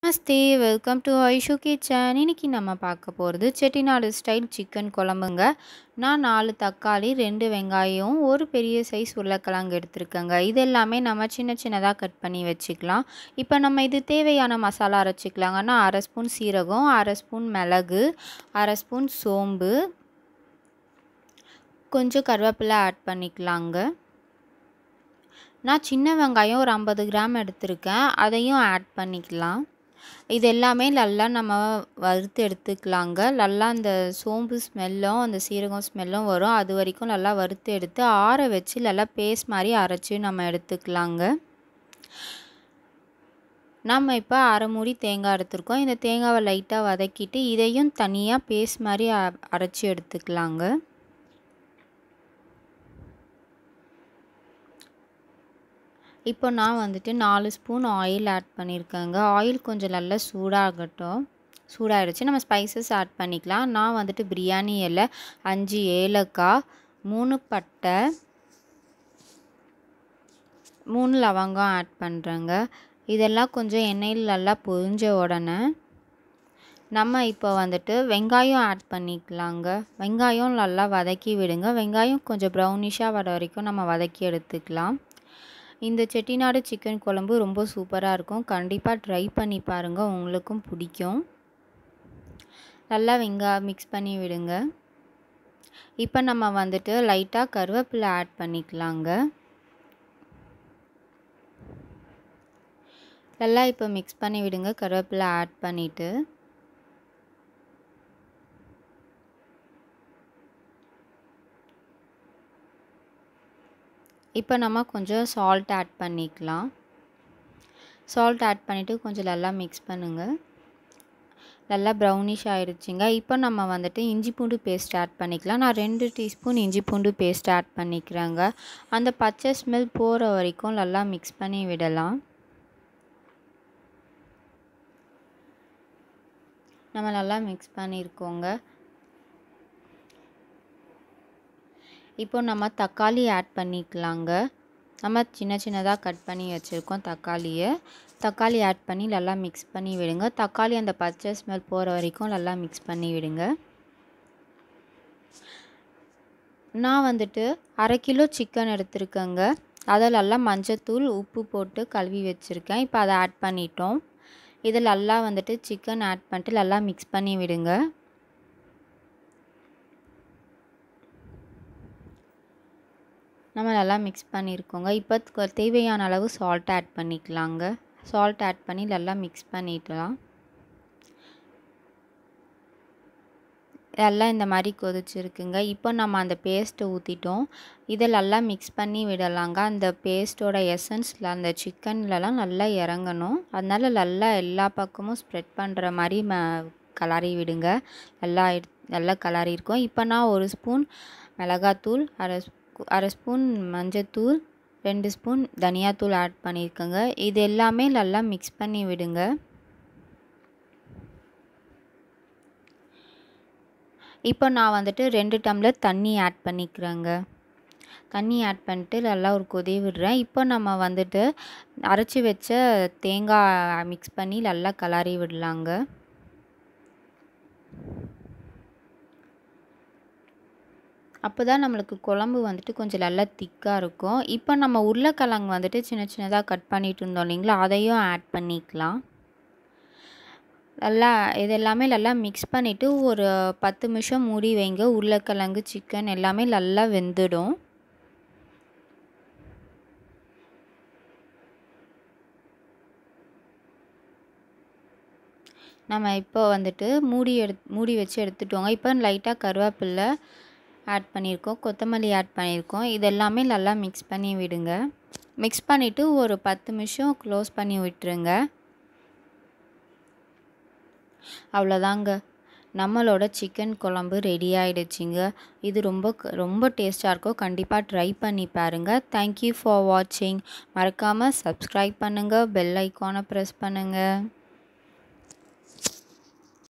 Namaste welcome to Aishu kitchen இன்னைக்கு நம்ம பார்க்க போகிறது செட்டிநாடு ஸ்டைல் சிக்கன் குழம்புங்க நான் நாலு தக்காளி ரெண்டு வெங்காயம் ஒரு பெரிய சைஸ் உருளைக்கிழங்கு எடுத்திருக்கேங்க இது எல்லாமே நம்ம சின்ன சின்னதாக கட் பண்ணி வச்சுக்கலாம் இப்போ நம்ம இது தேவையான மசாலா அரைச்சிக்கலாங்கன்னா அரை ஸ்பூன் சீரகம் அரை ஸ்பூன் மிளகு அரை ஸ்பூன் சோம்பு கொஞ்சம் கருவேப்பிலை ஆட் பண்ணிக்கலாங்க நான் சின்ன வெங்காயம் ஒரு ஐம்பது கிராம் எடுத்திருக்கேன் அதையும் ஆட் பண்ணிக்கலாம் இது எல்லாமே நல்லா நம்ம வறுத்து எடுத்துக்கலாங்க நல்லா அந்த சோம்பு ஸ்மெல்லும் அந்த சீரகம் ஸ்மெல்லும் வரும் அது வரைக்கும் நல்லா வறுத்து எடுத்து ஆற வச்சு நல்லா பேஸ்ட் மாதிரி அரைச்சி நம்ம எடுத்துக்கலாங்க நம்ம இப்போ அரை மூடி தேங்காய் எடுத்துருக்கோம் இந்த தேங்காவை லைட்டாக வதக்கிட்டு இதையும் தனியாக பேஸ்ட் மாதிரி அரைச்சி எடுத்துக்கலாங்க இப்போ நான் வந்துட்டு நாலு ஸ்பூன் ஆயில் ஆட் பண்ணியிருக்கேங்க ஆயில் கொஞ்சம் நல்லா சூடாகட்டும் சூடாகிடுச்சு நம்ம ஸ்பைசஸ் ஆட் பண்ணிக்கலாம் நான் வந்துட்டு பிரியாணி இலை அஞ்சு ஏலக்காய் மூணு பட்டை மூணு லவங்கம் ஆட் பண்ணுறேங்க இதெல்லாம் கொஞ்சம் எண்ணெயில் நல்லா பொரிஞ்ச உடனே நம்ம இப்போ வந்துட்டு வெங்காயம் ஆட் பண்ணிக்கலாங்க வெங்காயம் நல்லா வதக்கி விடுங்க வெங்காயம் கொஞ்சம் ப்ரௌனிஷாக வர வரைக்கும் நம்ம வதக்கி எடுத்துக்கலாம் இந்த செட்டிநாடு சிக்கன் குழம்பு ரொம்ப சூப்பராக இருக்கும் கண்டிப்பாக ட்ரை பண்ணி பாருங்கள் உங்களுக்கும் பிடிக்கும் நல்லா வெங்காயம் மிக்ஸ் பண்ணி விடுங்க இப்போ நம்ம வந்துட்டு லைட்டாக கருவேப்பிலை ஆட் பண்ணிக்கலாங்க நல்லா இப்போ மிக்ஸ் பண்ணி விடுங்க கருவேப்பிலை ஆட் பண்ணிவிட்டு இப்போ நம்ம கொஞ்சம் சால்ட் ஆட் பண்ணிக்கலாம் சால்ட் ஆட் பண்ணிவிட்டு கொஞ்சம் நல்லா மிக்ஸ் பண்ணுங்கள் நல்லா ப்ரௌனிஷ் ஆகிடுச்சிங்க இப்போ நம்ம வந்துட்டு இஞ்சி பூண்டு பேஸ்ட் ஆட் பண்ணிக்கலாம் நான் ரெண்டு டீஸ்பூன் இஞ்சி பூண்டு பேஸ்ட் ஆட் பண்ணிக்கிறேங்க அந்த பச்சை ஸ்மெல் போகிற வரைக்கும் நல்லா மிக்ஸ் பண்ணி விடலாம் நம்ம நல்லா மிக்ஸ் பண்ணியிருக்கோங்க இப்போ நம்ம தக்காளி ஆட் பண்ணிக்கலாங்க நம்ம சின்ன சின்னதாக கட் பண்ணி வச்சுருக்கோம் தக்காளியை தக்காளி ஆட் பண்ணி நல்லா மிக்ஸ் பண்ணி விடுங்க தக்காளி அந்த பச்சை ஸ்மெல் போகிற வரைக்கும் நல்லா மிக்ஸ் பண்ணி விடுங்க நான் வந்துட்டு அரை கிலோ சிக்கன் எடுத்திருக்கேங்க அதை நல்லா மஞ்சத்தூள் உப்பு போட்டு கழுவி வச்சுருக்கேன் இப்போ அதை ஆட் பண்ணிட்டோம் இது நல்லா வந்துட்டு சிக்கன் ஆட் பண்ணிட்டு நல்லா மிக்ஸ் பண்ணி விடுங்க நம்ம நல்லா மிக்ஸ் பண்ணியிருக்கோங்க இப்போ தேவையான அளவு சால்ட் ஆட் பண்ணிக்கலாங்க சால்ட் ஆட் பண்ணி நல்லா மிக்ஸ் பண்ணிக்கலாம் எல்லாம் இந்த மாதிரி கொதிச்சிருக்குங்க இப்போ நம்ம அந்த பேஸ்ட்டை ஊற்றிட்டோம் இதை நல்லா மிக்ஸ் பண்ணி விடலாங்க அந்த பேஸ்ட்டோட எசன்ஸில் அந்த சிக்கன்லலாம் நல்லா இறங்கணும் அதனால் நல்லா எல்லா பக்கமும் ஸ்ப்ரெட் பண்ணுற மாதிரி ம கலரி விடுங்க நல்லா நல்லா கலரி இருக்கும் இப்போ நான் ஒரு ஸ்பூன் மிளகாத்தூள் அரை அரை ஸ்பூன் மஞ்சத்தூள் ரெண்டு ஸ்பூன் தனியாத்தூள் ஆட் பண்ணியிருக்கேங்க இது எல்லாமே நல்லா மிக்ஸ் பண்ணி விடுங்க இப்போ நான் வந்துட்டு ரெண்டு டம்ளர் தண்ணி ஆட் பண்ணிக்கிறேங்க தண்ணி ஆட் பண்ணிட்டு நல்லா ஒரு கொதி விடுறேன் இப்போ நம்ம வந்துட்டு அரைச்சி வச்ச தேங்காய் மிக்ஸ் பண்ணி நல்லா கலரி விடலாங்க அப்போ தான் நம்மளுக்கு குழம்பு வந்துட்டு கொஞ்சம் நல்லா திக்காக இருக்கும் இப்போ நம்ம உருளைக்கிழங்கு வந்துட்டு சின்ன சின்னதாக கட் பண்ணிட்டு இருந்தோம் இல்லைங்களா அதையும் ஆட் பண்ணிக்கலாம் நல்லா இது எல்லாமே நல்லா மிக்ஸ் பண்ணிவிட்டு ஒரு பத்து நிமிஷம் மூடி வைங்க உருளைக்கிழங்கு சிக்கன் எல்லாமே நல்லா வெந்துடும் நம்ம இப்போ வந்துட்டு மூடி எடு மூடி வச்சு எடுத்துட்டோங்க இப்போ லைட்டாக கருவேப்பில்லை ஆட் பண்ணியிருக்கோம் கொத்தமல்லி ஆட் பண்ணியிருக்கோம் இது எல்லாமே நல்லா மிக்ஸ் பண்ணி விடுங்க மிக்ஸ் பண்ணிவிட்டு ஒரு பத்து நிமிஷம் க்ளோஸ் பண்ணி விட்டுருங்க அவ்வளோதாங்க நம்மளோட சிக்கன் குழம்பு ரெடி ஆகிடுச்சிங்க இது ரொம்ப ரொம்ப டேஸ்ட்டாக இருக்கும் கண்டிப்பாக ட்ரை பண்ணி பாருங்கள் தேங்க்யூ ஃபார் வாட்சிங் மறக்காமல் சப்ஸ்கிரைப் பண்ணுங்கள் பெல் ஐக்கானை ப்ரெஸ் பண்ணுங்கள்